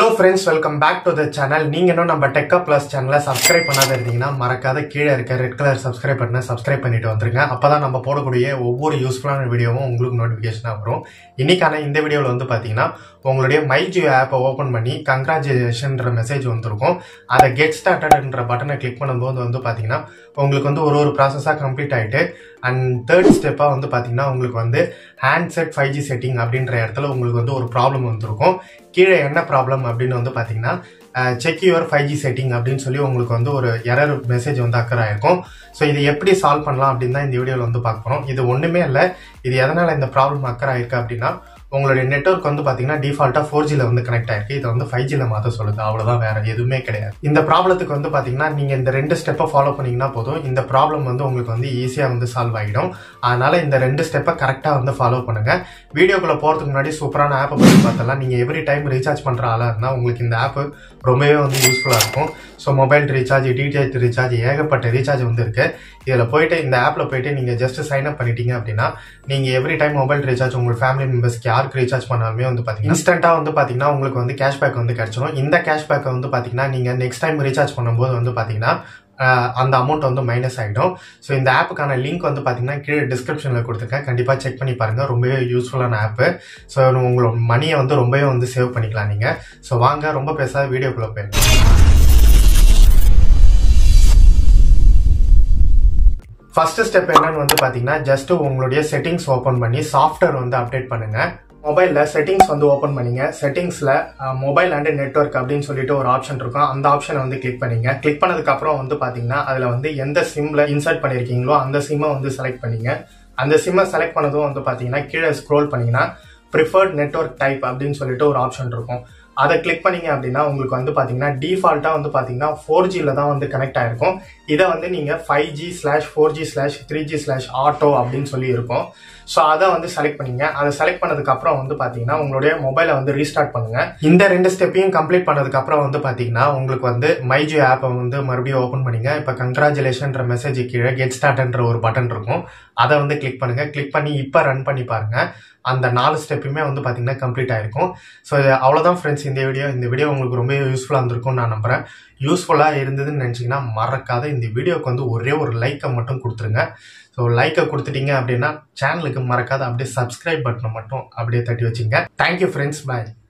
hello friends welcome back to the channel நீங்க இன்னும் நம்ம டெக்கா பிளஸ் சேனலை சப்ஸ்கிரைப் பண்ணாத இருந்தீங்கன்னா மறக்காத கீழே இருக்க ரெட் கலர் சப்ஸ்கிரைப் பட்டனை சப்ஸ்கிரைப் பண்ணிட்டு வந்துருங்க அப்பதான் நம்ம போடக்கூடிய ஒவ்வொரு யூஸ்ஃபுல்லான வீடியோவும் உங்களுக்கு நோட்டிஃபிகேஷனாக வரும் இன்னைக்கான இந்த வீடியோவில் வந்து பார்த்தீங்கன்னா உங்களுடைய மை ஜியோ ஆப்பை ஓப்பன் பண்ணி கங்க்ராச்சுலேஷன்ற மெசேஜ் வந்திருக்கும் அதை கெட் ஸ்டார்டட்ன்ற பட்டனை கிளிக் பண்ணும்போது வந்து பார்த்தீங்கன்னா உங்களுக்கு வந்து ஒரு ஒரு ப்ராசஸாக கம்ப்ளீட் ஆகிட்டு அண்ட் தேர்ட் ஸ்டெப்பாக வந்து பார்த்தீங்கன்னா உங்களுக்கு வந்து ஹேண்ட்செட் ஃபைவ் ஜி செட்டிங் அப்படின்ற இடத்துல உங்களுக்கு வந்து ஒரு ப்ராப்ளம் வந்திருக்கும் கீழே என்ன ப்ராப்ளம் அப்படின்னு வந்து பார்த்தீங்கன்னா check your five G setting அப்படின்னு சொல்லி உங்களுக்கு வந்து ஒரு எரர் மெசேஜ் வந்து அக்கர் ஆயிருக்கும் ஸோ இது எப்படி சால்வ் பண்ணலாம் அப்படின்னு தான் இந்த வீடியோவில் வந்து பார்க்க போகிறோம் இது ஒன்றுமே இல்லை இது எதனால் இந்த ப்ராப்ளம் அக்கர் ஆயிருக்கு அப்படின்னா உங்களுடைய நெட்ஒர்க் வந்து பார்த்தீங்கன்னா டிஃபால்ட்டாக ஃபோர் ஜியில் வந்து கனெக்ட் ஆயிருக்கு இதை வந்து ஃபைவ் ஜியில் மாற்ற சொல்லுது அவ்வளோதான் வேற எதுவுமே கிடையாது இந்த ப்ராப்ளத்துக்கு வந்து பார்த்தீங்கன்னா நீங்கள் இந்த ரெண்டு ஸ்டெப்பை ஃபாலோ பண்ணீங்கன்னா போதும் இந்த ப்ராப்ளம் வந்து உங்களுக்கு வந்து ஈஸியாக வந்து சால்வ் ஆகிடும் அதனால இந்த ரெண்டு ஸ்டெப்பை கரெக்டாக வந்து ஃபாலோ பண்ணுங்க வீடியோக்குள்ள போகிறதுக்கு முன்னாடி சூப்பரான ஆப்பை பற்றி பார்த்தலாம் நீங்கள் எவ்ரி டைம் ரீசார்ஜ் பண்ணுற ஆளாக இருந்தால் உங்களுக்கு இந்த ஆப் ரொம்பவே வந்து யூஸ்ஃபுல்லாக இருக்கும் so mobile recharge DTH recharge ஏகப்பட்ட ரீசார்ஜ் வந்து இருக்கு இதில் போயிட்டு இந்த ஆப்பில் போயிட்டு நீங்கள் ஜஸ்ட் சைன் அப் பண்ணிட்டீங்க அப்படின்னா நீங்கள் எவ்ரி டைம் மொபைல் ரீசார்ஜ் உங்கள் ஃபேமிலி மெம்பர்ஸ்க்கு யாருக்கு ரீசார்ஜ் பண்ணாலுமே வந்து பார்த்தீங்கன்னா இன்ஸ்டன்ட்டாக வந்து பார்த்தீங்கன்னா உங்களுக்கு வந்து கேஷ்பேக் வந்து கிடைச்சிடும் இந்த கேஷ்பேக்கை வந்து பார்த்தீங்கன்னா நீங்கள் நெக்ஸ்ட் டைம் ரீசார்ஜ் பண்ணும்போது வந்து பார்த்தீங்கன்னா ஆஹ் அந்த அமௌண்ட் வந்து மைனஸ் ஆகிடும் ஸோ இந்த ஆப்புக்கான லிங்க் வந்து பார்த்தீங்கன்னா கீழே டிஸ்கிரிப்ஷனில் கொடுத்துருக்கேன் கண்டிப்பாக செக் பண்ணி பாருங்கள் ரொம்பவே யூஸ்ஃபுல்லான ஆப்பு ஸோ உங்களோட மணியை வந்து ரொம்பவே வந்து சேவ் பண்ணிக்கலாம் நீங்கள் ஸோ வாங்க ரொம்ப பேசாத வீடியோக்குள்ளே போயிருங்க ஃபர்ஸ்ட் ஸ்டெப் என்னன்னு வந்து பார்த்தீங்கன்னா ஜஸ்ட் உங்களுடைய செட்டிங்ஸ் ஓப்பன் பண்ணி சாஃப்ட்வேர் வந்து அப்டேட் பண்ணுங்க மொபைலில் செட்டிங்ஸ் வந்து ஓப்பன் பண்ணிங்க செட்டிங்ஸில் மொபைல் அண்ட் நெட்ஒர்க் அப்படின்னு சொல்லிட்டு ஒரு ஆப்ஷன் இருக்கும் அந்த ஆப்ஷனை வந்து கிளிக் பண்ணிங்க கிளிக் பண்ணதுக்கப்புறம் வந்து பார்த்தீங்கன்னா அதில் வந்து எந்த சிம்மில் இன்சர்ட் பண்ணியிருக்கீங்களோ அந்த சிம்மை வந்து செலக்ட் பண்ணிங்க அந்த சிம்மை செலக்ட் பண்ணதும் வந்து பார்த்தீங்கன்னா கீழே ஸ்க்ரோல் பண்ணிங்கன்னா ப்ரிஃபர்ட் நெட்ஒர்க் டைப் அப்படின்னு சொல்லிட்டு ஒரு ஆப்ஷன் இருக்கும் அதை கிளிக் பண்ணீங்க அப்படின்னா உங்களுக்கு வந்து பார்த்தீங்கன்னா டிஃபால்ட்டாக வந்து பார்த்தீங்கன்னா ஃபோர் ஜியில் தான் வந்து கனெக்ட் ஆயிருக்கும் இதை வந்து நீங்கள் five G slash four G slash three G slash auto அப்படின்னு சொல்லி இருக்கும் ஸோ அதை வந்து செலக்ட் பண்ணீங்க அதை செலக்ட் பண்ணதுக்கு அப்புறம் வந்து பார்த்தீங்கன்னா உங்களுடைய மொபைலை வந்து ரீஸ்டார்ட் பண்ணுங்க இந்த ரெண்டு ஸ்டெப்பையும் கம்ப்ளீட் பண்ணதுக்கு அப்புறம் வந்து பார்த்தீங்கன்னா உங்களுக்கு வந்து மைஜியோ ஆப்பை வந்து மறுபடியும் ஓப்பன் பண்ணீங்க இப்போ கங்க்ராச்சுலேஷன்ற மெசேஜ் கீழே கெட் ஸ்டார்ட்ன்ற ஒரு பட்டன் இருக்கும் அதை வந்து கிளிக் பண்ணுங்க கிளிக் பண்ணி இப்போ ரன் பண்ணி பாருங்க அந்த நாலு ஸ்டெப்புமே வந்து பார்த்தீங்கன்னா கம்ப்ளீட் ஆயிருக்கும் ஸோ அவ்வளோதான் ஃப்ரெண்ட்ஸ் இந்த வீடியோ இந்த வீடியோ உங்களுக்கு ரொம்ப யூஸ்ஃபுல்லாக இருந்திருக்கும்னு நான் நம்புறேன் யூஸ்ஃபுல்லாக இருந்ததுன்னு நினச்சிங்கன்னா மறக்காத இந்த வீடியோக்கு வந்து ஒரே ஒரு லைக்கை மட்டும் கொடுத்துருங்க ஸோ லைக்கை கொடுத்துட்டீங்க அப்படின்னா சேனலுக்கு மறக்காத அப்படியே சப்ஸ்கிரைப் பட்டனை மட்டும் அப்படியே தட்டி வச்சுங்க தேங்க்யூ ஃப்ரெண்ட்ஸ் பாய்